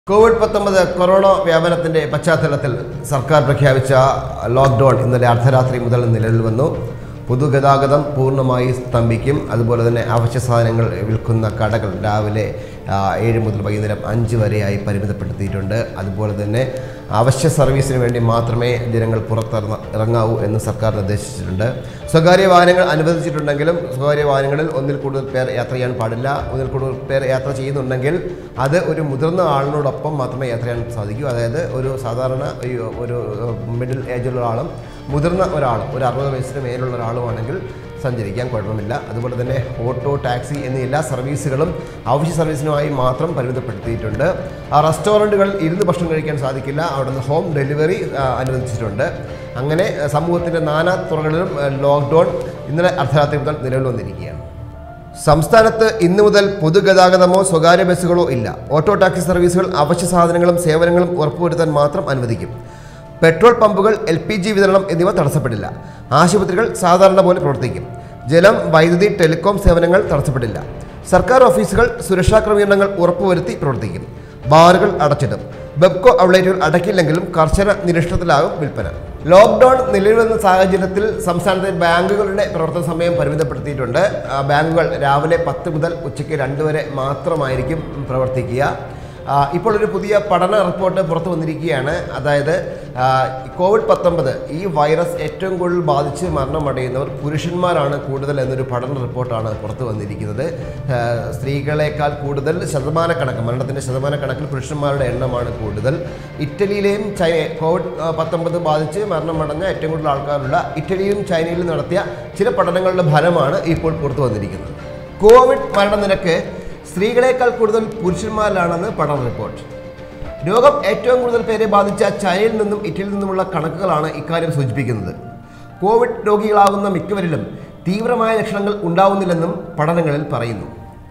Covid പത്തൊമ്പത് corona വ്യാപനത്തിന്റെ പശ്ചാത്തലത്തിൽ സർക്കാർ പ്രഖ്യാപിച്ച ലോക്ക്ഡൌൺ ഇന്നലെ അർദ്ധരാത്രി മുതൽ നിലവിൽ വന്നു പൊതുഗതാഗതം പൂർണ്ണമായി സ്തംഭിക്കും അതുപോലെ തന്നെ അവശ്യ സാധനങ്ങൾ വിൽക്കുന്ന കടകൾ രാവിലെ ആ, ഏഴ് മുതൽ വൈകുന്നേരം അഞ്ച് വരെയായി പരിമിതപ്പെടുത്തിയിട്ടുണ്ട് അതുപോലെ തന്നെ അവശ്യ സർവീസിന് വേണ്ടി മാത്രമേ ജനങ്ങൾ പുറത്തിറങ്ങ ഇറങ്ങാവൂ എന്ന് സർക്കാർ നിർദ്ദേശിച്ചിട്ടുണ്ട് സ്വകാര്യ വാഹനങ്ങൾ അനുവദിച്ചിട്ടുണ്ടെങ്കിലും സ്വകാര്യ വാഹനങ്ങളിൽ ഒന്നിൽ കൂടുതൽ പേർ യാത്ര ചെയ്യാൻ പാടില്ല ഒന്നിൽ കൂടുതൽ പേർ യാത്ര ചെയ്യുന്നുണ്ടെങ്കിൽ അത് ഒരു മുതിർന്ന ആളിനോടൊപ്പം മാത്രമേ യാത്ര ചെയ്യാൻ സാധിക്കൂ അതായത് ഒരു സാധാരണ ഈ ഒരു മിഡിൽ ഏജുള്ള ആളും മുതിർന്ന ഒരാളും ഒരു അറുപത് വയസ്സിന് മേലുള്ള ഒരാളുമാണെങ്കിൽ സഞ്ചരിക്കാൻ കുഴപ്പമില്ല അതുപോലെ തന്നെ ഓട്ടോ ടാക്സി എന്നീ എല്ലാ സർവീസുകളും അവശ്യ സർവീസിനുമായി മാത്രം പരിമിതപ്പെടുത്തിയിട്ടുണ്ട് ആ റെസ്റ്റോറൻറ്റുകളിൽ ഇരുന്ന് ഭക്ഷണം കഴിക്കാൻ സാധിക്കില്ല അവിടെ നിന്ന് ഹോം ഡെലിവറി ആ, അനുവദിച്ചിട്ടുണ്ട് അങ്ങനെ ആ, സമൂഹത്തിൻ്റെ നാനാ തുറകളിലും ആ, ലോക്ക്ഡൗൺ ഇന്നലെ അർദ്ധരാത്രി മുതൽ നിലവിൽ വന്നിരിക്കുകയാണ് സംസ്ഥാനത്ത് ഇന്നു മുതൽ പൊതുഗതാഗതമോ സ്വകാര്യ ബസ്സുകളോ ഇല്ല ഓട്ടോ ടാക്സി സർവീസുകൾ അവശ്യ സാധനങ്ങളും സേവനങ്ങളും ഉറപ്പുവരുത്താൻ മാത്രം അനുവദിക്കും പെട്രോൾ പമ്പുകൾ എൽ പി ജി വിതരണം എന്നിവ തടസ്സപ്പെടില്ല ആശുപത്രികൾ സാധാരണ പോലെ പ്രവർത്തിക്കും ജലം വൈദ്യുതി ടെലികോം സേവനങ്ങൾ തടസ്സപ്പെടില്ല സർക്കാർ ഓഫീസുകൾ സുരക്ഷാ ക്രമീകരണങ്ങൾ ഉറപ്പുവരുത്തി പ്രവർത്തിക്കും ബാറുകൾ അടച്ചിടും ബെബ്കോ ഔട്ട്ലെറ്റുകൾ അടയ്ക്കില്ലെങ്കിലും കർശന നിരീക്ഷണത്തിലാകും വിൽപ്പന ലോക്ക്ഡൌൺ നിലവിൽ വന്ന സാഹചര്യത്തിൽ സംസ്ഥാനത്തെ ബാങ്കുകളുടെ പ്രവർത്തന സമയം പരിമിതപ്പെടുത്തിയിട്ടുണ്ട് ആ, ബാങ്കുകൾ രാവിലെ പത്ത് മുതൽ ഉച്ചയ്ക്ക് രണ്ട് വരെ മാത്രമായിരിക്കും പ്രവർത്തിക്കുക ആ, ഇപ്പോൾ ഒരു പുതിയ പഠന റിപ്പോർട്ട് പുറത്തു വന്നിരിക്കുകയാണ് അതായത് ആ, കോവിഡ് പത്തൊമ്പത് ഈ വൈറസ് ഏറ്റവും കൂടുതൽ ബാധിച്ച് മരണമടയുന്നവർ പുരുഷന്മാരാണ് കൂടുതൽ എന്നൊരു പഠന റിപ്പോർട്ടാണ് പുറത്തു വന്നിരിക്കുന്നത് ആ, സ്ത്രീകളെക്കാൾ കൂടുതൽ ശതമാനക്കണക്ക് മരണത്തിൻ്റെ ശതമാനക്കണക്കിൽ പുരുഷന്മാരുടെ എണ്ണമാണ് കൂടുതൽ ഇറ്റലിയിലെയും ചൈന കോവിഡ് ആ, പത്തൊമ്പത് ബാധിച്ച് മരണമടഞ്ഞ ഏറ്റവും കൂടുതൽ ആൾക്കാരുള്ള ഇറ്റലിയിലും ചൈനയിലും നടത്തിയ ചില പഠനങ്ങളുടെ ഫലമാണ് ഇപ്പോൾ പുറത്തു വന്നിരിക്കുന്നത് കോവിഡ് മരണനിരക്ക് സ്ത്രീകളെക്കാൾ കൂടുതൽ പുരുഷന്മാരിലാണെന്ന് പഠന റിപ്പോർട്ട് രോഗം ഏറ്റവും കൂടുതൽ പേരെ ബാധിച്ച ചൈനയിൽ നിന്നും ഇറ്റലിയിൽ നിന്നുമുള്ള കണക്കുകളാണ് ഇക്കാര്യം സൂചിപ്പിക്കുന്നത് കോവിഡ് രോഗികളാകുന്ന മിക്കവരിലും തീവ്രമായ ലക്ഷണങ്ങൾ ഉണ്ടാവുന്നില്ലെന്നും പഠനങ്ങളിൽ പറയുന്നു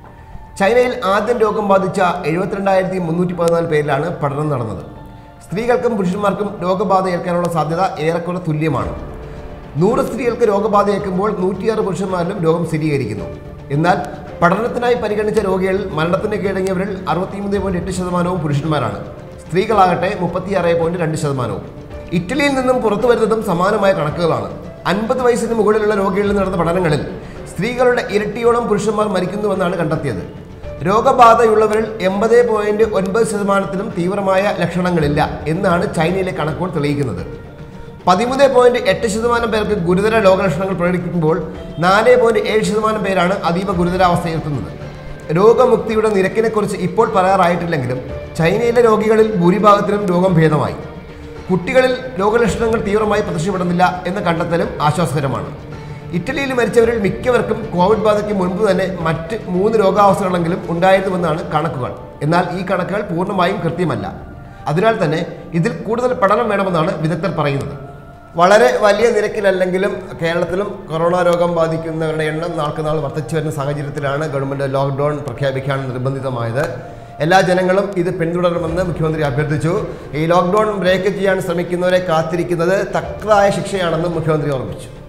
ചൈനയിൽ ആദ്യം രോഗം ബാധിച്ച എഴുപത്തിരണ്ടായിരത്തി മുന്നൂറ്റി പതിനാല് പേരിലാണ് പഠനം നടന്നത് സ്ത്രീകൾക്കും പുരുഷന്മാർക്കും രോഗബാധ ഏൽക്കാനുള്ള സാധ്യത ഏറെക്കുറെ തുല്യമാണ് നൂറ് സ്ത്രീകൾക്ക് രോഗബാധയേൽക്കുമ്പോൾ നൂറ്റിയാറ് പുരുഷന്മാരിലും രോഗം സ്ഥിരീകരിക്കുന്നു എന്നാൽ പഠനത്തിനായി പരിഗണിച്ച രോഗികളിൽ മരണത്തിന് കീഴടങ്ങിയവരിൽ അറുപത്തിമൂന്ന് പോയിന്റ് എട്ട് ശതമാനവും പുരുഷന്മാരാണ് സ്ത്രീകളാകട്ടെ മുപ്പത്തിയാറ് പോയിന്റ് രണ്ട് ശതമാനവും ഇറ്റലിയിൽ നിന്നും പുറത്തു വരുന്നതും സമാനമായ കണക്കുകളാണ് അൻപത് വയസ്സിന് മുകളിലുള്ള രോഗികളിൽ നടന്ന പഠനങ്ങളിൽ സ്ത്രീകളുടെ ഇരട്ടിയോളം പുരുഷന്മാർ മരിക്കുന്നുവെന്നാണ് കണ്ടെത്തിയത് രോഗബാധയുള്ളവരിൽ എൺപത് പോയിന്റ് ഒൻപത് ശതമാനത്തിലും തീവ്രമായ ലക്ഷണങ്ങളില്ല എന്നാണ് ചൈനയിലെ കണക്കുകൾ തെളിയിക്കുന്നത് പതിമൂന്ന് പോയിന്റ് എട്ട് ശതമാനം പേർക്ക് ഗുരുതര രോഗലക്ഷണങ്ങൾ പ്രകടിപ്പിക്കുമ്പോൾ നാല് പോയിന്റ് ഏഴ് ശതമാനം പേരാണ് അതീവ ഗുരുതരാവസ്ഥയിലെത്തുന്നത് രോഗമുക്തിയുടെ നിരക്കിനെക്കുറിച്ച് ഇപ്പോൾ പറയാറായിട്ടില്ലെങ്കിലും ചൈനയിലെ രോഗികളിൽ ഭൂരിഭാഗത്തിനും രോഗം ഭേദമായി കുട്ടികളിൽ രോഗലക്ഷണങ്ങൾ തീവ്രമായി പ്രത്യക്ഷപ്പെടുന്നില്ല എന്ന കണ്ടെത്തലും ആശ്വാസകരമാണ് ഇറ്റലിയിൽ മരിച്ചവരിൽ മിക്കവർക്കും കോവിഡ് ബാധയ്ക്ക് മുൻപ് തന്നെ മറ്റ് മൂന്ന് രോഗാവസ്ഥകളെങ്കിലും ഉണ്ടായിരുന്നുവെന്നാണ് കണക്കുകൾ എന്നാൽ ഈ കണക്കുകൾ പൂർണ്ണമായും കൃത്യമല്ല അതിനാൽ തന്നെ ഇതിൽ കൂടുതൽ പഠനം വേണമെന്നാണ് വിദഗ്ധർ പറയുന്നത് വളരെ വലിയ നിരക്കിലല്ലെങ്കിലും കേരളത്തിലും കൊറോണ രോഗം ബാധിക്കുന്നവരുടെ എണ്ണം നാൾക്ക് നാൾ വർദ്ധിച്ചു വരുന്ന സാഹചര്യത്തിലാണ് ഗവൺമെൻറ് ലോക്ക്ഡൗൺ പ്രഖ്യാപിക്കാൻ നിർബന്ധിതമായത് എല്ലാ ജനങ്ങളും ഇത് പിന്തുടരണമെന്ന് മുഖ്യമന്ത്രി അഭ്യർത്ഥിച്ചു ഈ ലോക്ക്ഡൗൺ ബ്രേക്ക് ചെയ്യാൻ ശ്രമിക്കുന്നവരെ കാത്തിരിക്കുന്നത് തക്കതായ ശിക്ഷയാണെന്ന് മുഖ്യമന്ത്രി ഓർമ്മിച്ചു